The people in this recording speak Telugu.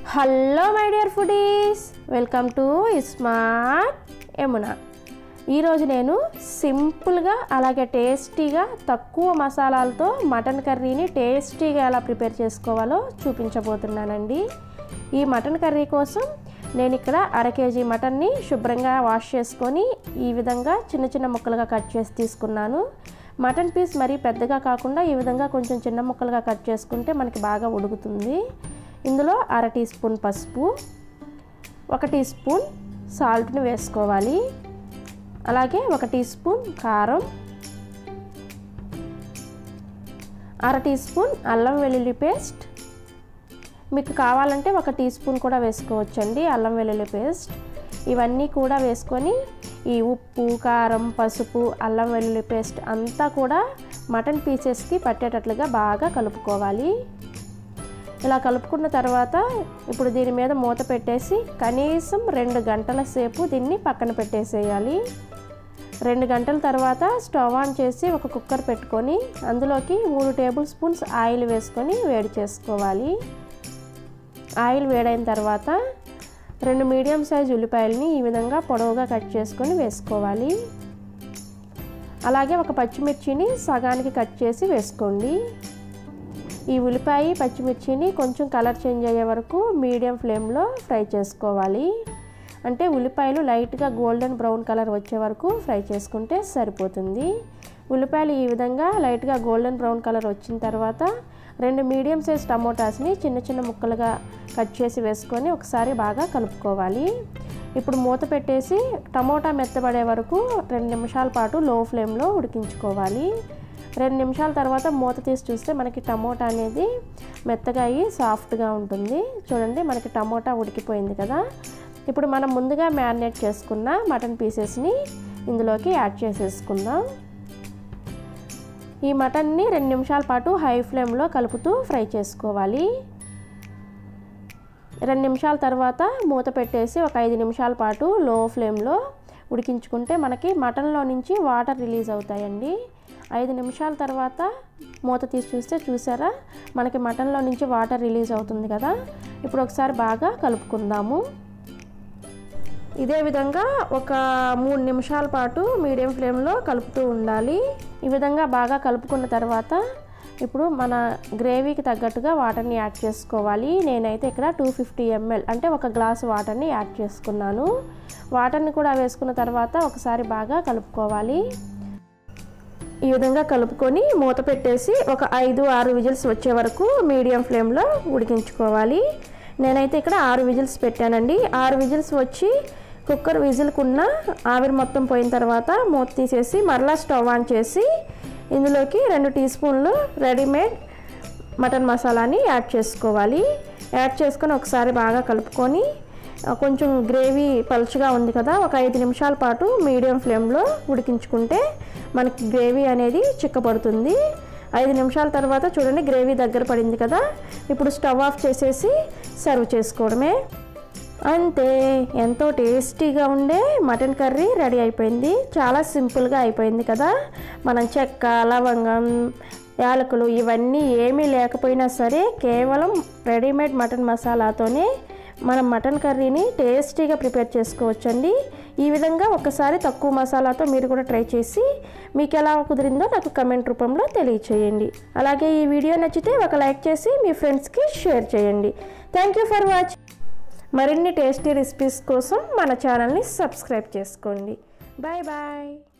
hello my dear foodies welcome to smart Yamuna ఈరోజు నేను సింపుల్గా అలాగే టేస్టీగా తక్కువ మసాలాలతో మటన్ కర్రీని టేస్టీగా ఎలా ప్రిపేర్ చేసుకోవాలో చూపించబోతున్నానండి ఈ మటన్ కర్రీ కోసం నేను ఇక్కడ అర కేజీ మటన్ని శుభ్రంగా వాష్ చేసుకొని ఈ విధంగా చిన్న చిన్న ముక్కలుగా కట్ చేసి తీసుకున్నాను మటన్ పీస్ మరీ పెద్దగా కాకుండా ఈ విధంగా కొంచెం చిన్న ముక్కలుగా కట్ చేసుకుంటే మనకి బాగా ఉడుకుతుంది ఇందులో అర టీ స్పూన్ పసుపు ఒక టీ స్పూన్ సాల్ట్ని వేసుకోవాలి అలాగే ఒక టీ స్పూన్ కారం అర టీ స్పూన్ అల్లం వెల్లుల్లి పేస్ట్ మీకు కావాలంటే ఒక టీ స్పూన్ కూడా వేసుకోవచ్చండి అల్లం వెల్లుల్లి పేస్ట్ ఇవన్నీ కూడా వేసుకొని ఈ ఉప్పు కారం పసుపు అల్లం వెల్లుల్లి పేస్ట్ అంతా కూడా మటన్ పీసెస్కి పట్టేటట్లుగా బాగా కలుపుకోవాలి ఇలా కలుపుకున్న తర్వాత ఇప్పుడు దీని మీద మూత పెట్టేసి కనీసం రెండు గంటల సేపు దీన్ని పక్కన పెట్టేసేయాలి రెండు గంటల తర్వాత స్టవ్ ఆన్ చేసి ఒక కుక్కర్ పెట్టుకొని అందులోకి మూడు టేబుల్ స్పూన్స్ ఆయిల్ వేసుకొని వేడి చేసుకోవాలి ఆయిల్ వేడైన తర్వాత రెండు మీడియం సైజ్ ఉల్లిపాయలని ఈ విధంగా పొడవుగా కట్ చేసుకొని వేసుకోవాలి అలాగే ఒక పచ్చిమిర్చిని సగానికి కట్ చేసి వేసుకోండి ఈ ఉల్లిపాయ పచ్చిమిర్చిని కొంచెం కలర్ చేంజ్ అయ్యే వరకు మీడియం ఫ్లేమ్లో ఫ్రై చేసుకోవాలి అంటే ఉల్లిపాయలు లైట్గా గోల్డెన్ బ్రౌన్ కలర్ వచ్చే వరకు ఫ్రై చేసుకుంటే సరిపోతుంది ఉల్లిపాయలు ఈ విధంగా లైట్గా గోల్డెన్ బ్రౌన్ కలర్ వచ్చిన తర్వాత రెండు మీడియం సైజ్ టమోటాస్ని చిన్న చిన్న ముక్కలుగా కట్ చేసి వేసుకొని ఒకసారి బాగా కలుపుకోవాలి ఇప్పుడు మూత పెట్టేసి టమోటా మెత్తబడే వరకు రెండు నిమిషాల పాటు లో ఫ్లేమ్లో ఉడికించుకోవాలి రెండు నిమిషాల తర్వాత మూత తీసి చూస్తే మనకి టమోటా అనేది మెత్తగా అయ్యి సాఫ్ట్గా ఉంటుంది చూడండి మనకి టమోటా ఉడికిపోయింది కదా ఇప్పుడు మనం ముందుగా మ్యారినేట్ చేసుకున్న మటన్ పీసెస్ని ఇందులోకి యాడ్ చేసేసుకుందాం ఈ మటన్ని రెండు నిమిషాల పాటు హై ఫ్లేమ్లో కలుపుతూ ఫ్రై చేసుకోవాలి రెండు నిమిషాల తర్వాత మూత పెట్టేసి ఒక ఐదు నిమిషాల పాటు లో ఫ్లేమ్లో ఉడికించుకుంటే మనకి మటన్లో నుంచి వాటర్ రిలీజ్ అవుతాయండి ఐదు నిమిషాల తర్వాత మూత తీసి చూస్తే చూసారా మనకి మటన్లో నుంచి వాటర్ రిలీజ్ అవుతుంది కదా ఇప్పుడు ఒకసారి బాగా కలుపుకుందాము ఇదే విధంగా ఒక మూడు నిమిషాల పాటు మీడియం ఫ్లేమ్లో కలుపుతూ ఉండాలి ఈ విధంగా బాగా కలుపుకున్న తర్వాత ఇప్పుడు మన గ్రేవీకి తగ్గట్టుగా వాటర్ని యాడ్ చేసుకోవాలి నేనైతే ఇక్కడ టూ ఫిఫ్టీ ఎంఎల్ అంటే ఒక గ్లాస్ వాటర్ని యాడ్ చేసుకున్నాను వాటర్ని కూడా వేసుకున్న తర్వాత ఒకసారి బాగా కలుపుకోవాలి ఈ విధంగా కలుపుకొని మూత పెట్టేసి ఒక ఐదు ఆరు విజిల్స్ వచ్చే వరకు మీడియం ఫ్లేమ్లో ఉడికించుకోవాలి నేనైతే ఇక్కడ ఆరు విజిల్స్ పెట్టానండి ఆరు విజిల్స్ వచ్చి కుక్కర్ విజిల్కున్న ఆవిరి మొత్తం పోయిన తర్వాత మూత తీసేసి మరలా స్టవ్ ఆన్ చేసి ఇందులోకి రెండు టీ స్పూన్లు రెడీమేడ్ మటన్ మసాలాని యాడ్ చేసుకోవాలి యాడ్ చేసుకొని ఒకసారి బాగా కలుపుకొని కొంచెం గ్రేవీ పలుచగా ఉంది కదా ఒక ఐదు నిమిషాల పాటు మీడియం ఫ్లేమ్లో ఉడికించుకుంటే మనకి గ్రేవీ అనేది చిక్కపడుతుంది ఐదు నిమిషాల తర్వాత చూడండి గ్రేవీ దగ్గర పడింది కదా ఇప్పుడు స్టవ్ ఆఫ్ చేసేసి సర్వ్ చేసుకోవడమే అంతే ఎంతో టేస్టీగా ఉండే మటన్ కర్రీ రెడీ అయిపోయింది చాలా సింపుల్గా అయిపోయింది కదా మనం చెక్క లవంగం యాలకులు ఇవన్నీ ఏమీ లేకపోయినా సరే కేవలం రెడీమేడ్ మటన్ మసాలాతోనే మనం మటన్ కర్రీని టేస్టీగా ప్రిపేర్ చేసుకోవచ్చండి ఈ విధంగా ఒకసారి తక్కువ మసాలాతో మీరు కూడా ట్రై చేసి మీకు ఎలా కుదిరిందో నాకు కమెంట్ రూపంలో తెలియచేయండి అలాగే ఈ వీడియో నచ్చితే ఒక లైక్ చేసి మీ ఫ్రెండ్స్కి షేర్ చేయండి థ్యాంక్ యూ ఫర్ వాచింగ్ మరిన్ని టేస్టీ రెసిపీస్ కోసం మన ఛానల్ని సబ్స్క్రైబ్ చేసుకోండి బాయ్ బాయ్